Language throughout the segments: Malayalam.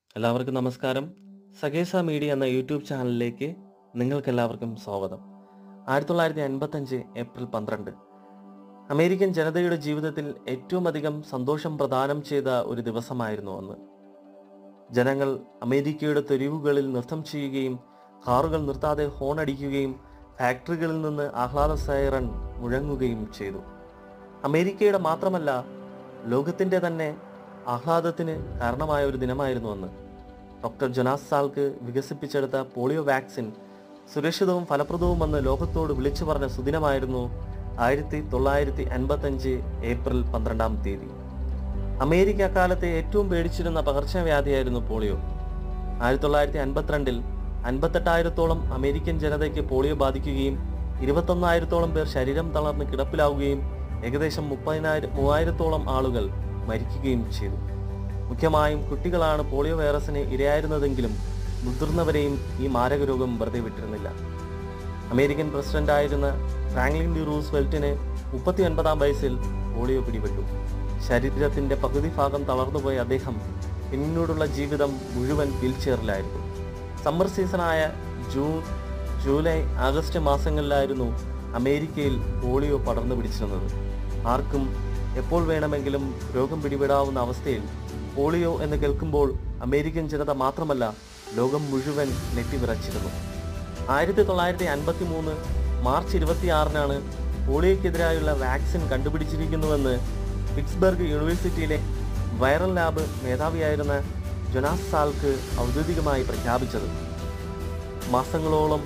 എല്ലാവർക്കും നമസ്കാരം സകേസ മീഡിയ എന്ന യൂട്യൂബ് ചാനലിലേക്ക് നിങ്ങൾക്കെല്ലാവർക്കും സ്വാഗതം ആയിരത്തി തൊള്ളായിരത്തി അൻപത്തഞ്ച് ഏപ്രിൽ പന്ത്രണ്ട് അമേരിക്കൻ ജനതയുടെ ജീവിതത്തിൽ ഏറ്റവും അധികം സന്തോഷം പ്രദാനം ചെയ്ത ഒരു ദിവസമായിരുന്നു അന്ന് ജനങ്ങൾ അമേരിക്കയുടെ തെരുവുകളിൽ നൃത്തം ചെയ്യുകയും കാറുകൾ നിർത്താതെ ഹോൺ അടിക്കുകയും ഫാക്ടറികളിൽ നിന്ന് ആഹ്ലാദ സൈറൺ മുഴങ്ങുകയും ചെയ്തു അമേരിക്കയുടെ മാത്രമല്ല ലോകത്തിന്റെ തന്നെ ആഹ്ലാദത്തിന് കാരണമായ ഒരു ദിനമായിരുന്നു അന്ന് ഡോക്ടർ ജൊനാസ് സാൾക്ക് വികസിപ്പിച്ചെടുത്ത പോളിയോ വാക്സിൻ സുരക്ഷിതവും ഫലപ്രദവുമെന്ന് ലോകത്തോട് വിളിച്ചു പറഞ്ഞ സുദിനമായിരുന്നു ആയിരത്തി തൊള്ളായിരത്തി അൻപത്തഞ്ച് ഏപ്രിൽ പന്ത്രണ്ടാം തീയതി അമേരിക്ക അക്കാലത്തെ ഏറ്റവും പേടിച്ചിരുന്ന പകർച്ചവ്യാധിയായിരുന്നു പോളിയോ ആയിരത്തി തൊള്ളായിരത്തി അൻപത്തിരണ്ടിൽ അൻപത്തെട്ടായിരത്തോളം അമേരിക്കൻ ജനതയ്ക്ക് പോളിയോ ബാധിക്കുകയും ഇരുപത്തൊന്നായിരത്തോളം പേർ ശരീരം തളർന്ന് കിടപ്പിലാവുകയും ഏകദേശം മുപ്പതിനായിരം മൂവായിരത്തോളം ആളുകൾ മരിക്കുകയും ചെയ്തു മുഖ്യമായും കുട്ടികളാണ് പോളിയോ വൈറസിന് ഇരയായിരുന്നതെങ്കിലും മുതിർന്നവരെയും ഈ മാരക രോഗം വെറുതെ വിട്ടിരുന്നില്ല അമേരിക്കൻ പ്രസിഡന്റായിരുന്ന ഫ്രാങ്ക്ലിൻ ഡി റൂസ്വെൽറ്റിന് മുപ്പത്തി ഒൻപതാം വയസ്സിൽ പോളിയോ പിടിപെട്ടു ശരീരത്തിന്റെ പകുതി ഭാഗം തളർന്നുപോയ അദ്ദേഹം പിന്നീടുള്ള ജീവിതം മുഴുവൻ വീൽചെയറിലായിരുന്നു സമ്മർ സീസണായ ജൂൺ ജൂലൈ ആഗസ്റ്റ് മാസങ്ങളിലായിരുന്നു അമേരിക്കയിൽ പോളിയോ പടർന്നു പിടിച്ചിരുന്നത് ആർക്കും എപ്പോൾ വേണമെങ്കിലും രോഗം പിടിപെടാവുന്ന അവസ്ഥയിൽ പോളിയോ എന്ന് കേൾക്കുമ്പോൾ അമേരിക്കൻ ജനത മാത്രമല്ല ലോകം മുഴുവൻ നെറ്റിവിറച്ചിരുന്നു ആയിരത്തി തൊള്ളായിരത്തി അൻപത്തി മൂന്ന് മാർച്ച് ഇരുപത്തിയാറിനാണ് പോളിയോക്കെതിരായുള്ള വാക്സിൻ കണ്ടുപിടിച്ചിരിക്കുന്നുവെന്ന് പിറ്റ്സ്ബർഗ് യൂണിവേഴ്സിറ്റിയിലെ വൈറൽ ലാബ് മേധാവിയായിരുന്ന ജൊനാസ് സാൾക്ക് ഔദ്യോഗികമായി പ്രഖ്യാപിച്ചത് മാസങ്ങളോളം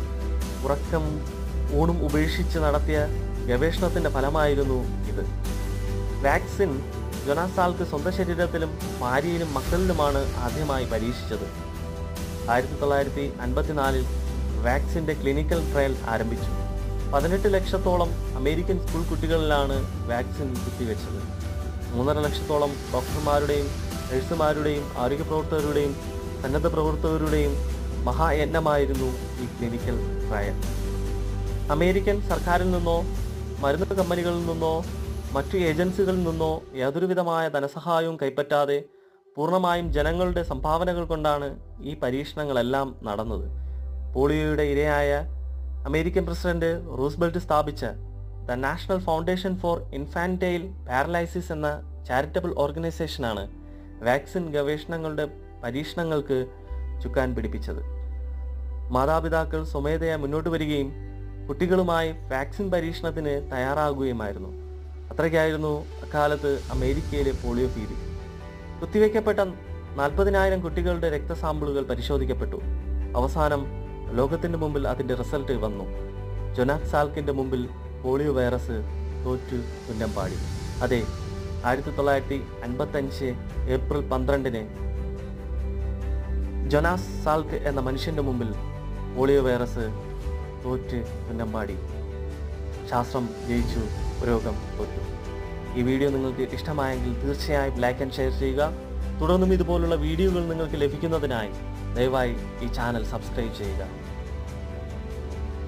ഉറക്കം ഊണും ഉപേക്ഷിച്ച് നടത്തിയ ഗവേഷണത്തിന്റെ ഫലമായിരുന്നു ഇത് വാക്സിൻ ജൊനാസാൾക്ക് സ്വന്തം ശരീരത്തിലും ഭാര്യയിലും മക്കളിലുമാണ് ആദ്യമായി പരീക്ഷിച്ചത് ആയിരത്തി തൊള്ളായിരത്തി അൻപത്തിനാലിൽ വാക്സിന്റെ ക്ലിനിക്കൽ ട്രയൽ ആരംഭിച്ചു പതിനെട്ട് ലക്ഷത്തോളം അമേരിക്കൻ സ്കൂൾ കുട്ടികളിലാണ് വാക്സിൻ കുത്തിവെച്ചത് മൂന്നര ലക്ഷത്തോളം ഡോക്ടർമാരുടെയും നഴ്സുമാരുടെയും ആരോഗ്യ പ്രവർത്തകരുടെയും സന്നദ്ധ പ്രവർത്തകരുടെയും മഹായജ്ഞമായിരുന്നു ഈ ക്ലിനിക്കൽ ട്രയൽ അമേരിക്കൻ സർക്കാരിൽ നിന്നോ മരുന്ന് കമ്പനികളിൽ നിന്നോ മറ്റു ഏജൻസികളിൽ നിന്നോ യാതൊരുവിധമായ ധനസഹായവും കൈപ്പറ്റാതെ പൂർണ്ണമായും ജനങ്ങളുടെ സംഭാവനകൾ കൊണ്ടാണ് ഈ പരീക്ഷണങ്ങളെല്ലാം നടന്നത് പോളിയോയുടെ ഇരയായ അമേരിക്കൻ പ്രസിഡന്റ് റൂസ്ബെൽറ്റ് സ്ഥാപിച്ച the National Foundation for Infantile Paralysis എന്ന ചാരിറ്റബിൾ ഓർഗനൈസേഷനാണ് വാക്സിൻ ഗവേഷണങ്ങളുടെ പരീക്ഷണങ്ങൾക്ക് ചുക്കാൻ പിടിപ്പിച്ചത് മാതാപിതാക്കൾ സ്വമേധയാ മുന്നോട്ട് വരികയും കുട്ടികളുമായി വാക്സിൻ പരീക്ഷണത്തിന് തയ്യാറാകുകയുമായിരുന്നു അത്രയ്ക്കായിരുന്നു അക്കാലത്ത് അമേരിക്കയിലെ പോളിയോ ഭീതി കുത്തിവെക്കപ്പെട്ട നാൽപ്പതിനായിരം കുട്ടികളുടെ രക്തസാമ്പിളുകൾ പരിശോധിക്കപ്പെട്ടു അവസാനം ലോകത്തിന്റെ മുമ്പിൽ അതിന്റെ റിസൾട്ട് വന്നു ജൊനാക് സാൽക്കിന്റെ മുമ്പിൽ പോളിയോ വൈറസ് തോറ്റു തുന്നം പാടി അതെ ആയിരത്തി തൊള്ളായിരത്തി അൻപത്തഞ്ച് ഏപ്രിൽ പന്ത്രണ്ടിന് ജൊനാസ് സാൽക്ക് എന്ന മനുഷ്യന്റെ മുമ്പിൽ പോളിയോ വൈറസ് തോറ്റ് തുന്നമ്പാടി ശാസ്ത്രം ജയിച്ചു രോഗം തോറ്റു ഈ വീഡിയോ നിങ്ങൾക്ക് ഇഷ്ടമായെങ്കിൽ തീർച്ചയായും ലൈക്ക് ആൻഡ് ഷെയർ ചെയ്യുക തുടർന്നും ഇതുപോലുള്ള വീഡിയോകൾ നിങ്ങൾക്ക് ലഭിക്കുന്നതിനായി ദയവായി ഈ ചാനൽ സബ്സ്ക്രൈബ് ചെയ്യുക